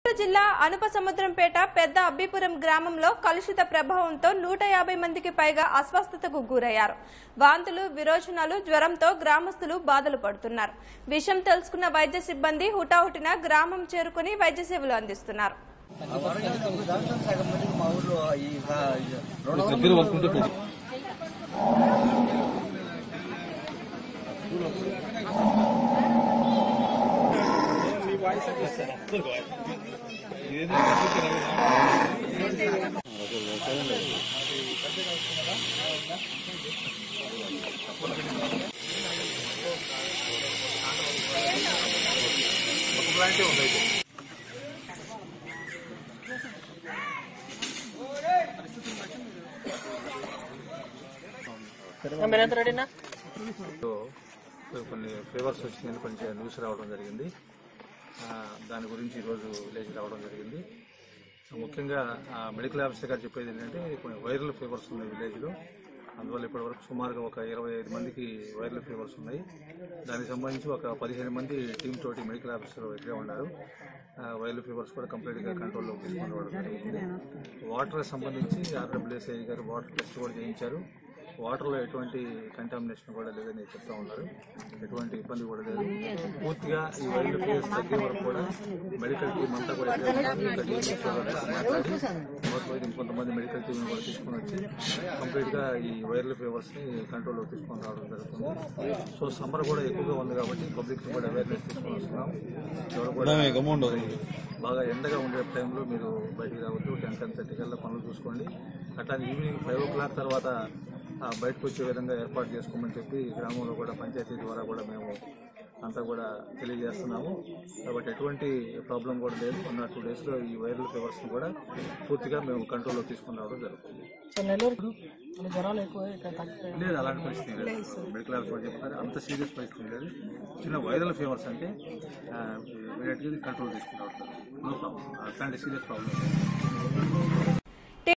చిత్తూరు జిల్లా అనుపసముద్రంపేట పెద్ద అబ్బిపురం గ్రామంలో కలుషిత ప్రభావంతో నూట యాభై మందికి పైగా అస్వస్థతకు గురయ్యారు వాంతులు విరోచనాలు జ్వరంతో గ్రామస్తులు బాధలు పడుతున్నారు విషయం తెలుసుకున్న వైద్య సిబ్బంది హుటాహుటిన గ్రామం చేరుకుని వైద్య సేవలు అందిస్తున్నారు ఆ వరంగల్ దాంట్లో సగం మందికి మా ఊర్లో ఈ రెండు వందల దగ్గర వర్క్ ఉంటే పెట్టి సో కొన్ని ఫేవర్స్ వచ్చిందని కొంచెం న్యూస్ రావడం జరిగింది ఆ, దాని గురించి ఈరోజు విలేజ్ రావడం జరిగింది ముఖ్యంగా ఆ, మెడికల్ ఆఫీసర్ గారు చెప్పేది ఏంటంటే కొన్ని వైరల్ ఫీవర్స్ ఉన్నాయి విలేజ్లో అందువల్ల ఇప్పటివరకు సుమారుగా ఒక ఇరవై ఐదు మందికి వైరల్ ఫీవర్స్ ఉన్నాయి దానికి సంబంధించి ఒక పదిహేను మంది టీం తోటి మెడికల్ ఆఫీసర్ ఇక్కడే ఉన్నారు ఆ, వైరల్ ఫీవర్స్ కూడా కంప్లీట్గా కంట్రోల్లోకి తీసుకొని రావడం జరిగింది వాటర్ సంబంధించి ఆర్డబ్ల్యూఎస్ఐ గారు వాటర్ టెస్ట్ కూడా చేయించారు వాటర్లో ఎటువంటి కంటామినేషన్ కూడా లేదని చెప్తా ఉన్నారు ఎటువంటి ఇబ్బంది కూడా లేదు పూర్తిగా ఈ వైల్డ్ ఫీవర్స్ తగ్గే వరకు కూడా మెడికల్ టీం అంతా కూడా ఇక్కడే ఉంటుంది. ఇక్కడ DHO గారితో మాట్లాడి మోటివేట్ ఇంకొంతమంది మెడికల్ టీం కూడా తీసుకొని వచ్చి కంప్లీట్ గా ఈ వైరల్ ఫీవర్స్ ని కంట్రోల్ లో తీసుకొని రావడం జరుగుతుంది సో సమ్మర్ కూడా ఎక్కువగా ఉంది కాబట్టి పబ్లిక్ కూడా అవేర్నెస్ తీసుకొని వస్తున్నాం ఎవరు కూడా అమౌంట్ బాగా ఎండగా ఉండే టైంలో మీరు బయటికి రావద్దు టెన్ టెన్ థర్టీ కల్లా పనులు చూసుకోండి అట్లా ఈవినింగ్ ఫైవ్ ఓ క్లాక్ తర్వాత ఆ, బయటకు వచ్చే విధంగా ఏర్పాటు చేసుకోమని చెప్పి గ్రామంలో కూడా పంచాయతీ ద్వారా కూడా మేము అంతా కూడా తెలియజేస్తున్నాము కాబట్టి ఎటువంటి ప్రాబ్లం కూడా లేదు ఉన్న టూ డేస్లో ఈ వైరల్ ఫీవర్స్ కూడా పూర్తిగా మేము కంట్రోల్లో తీసుకుని రావడం జరుగుతుంది లేదు అలాంటి పరిస్థితి లేదు మెడికల్ ఆఫీసర్ చెప్తారు అంత సీరియస్ పరిస్థితి లేదు చిన్న వైరల్ ఫీవర్స్ అంటే ఇమీడియట్గా కంట్రోల్ తీసుకుని రావడం నో ప్రాబ్లం అట్లాంటి సీరియస్ ప్రాబ్లం లేదు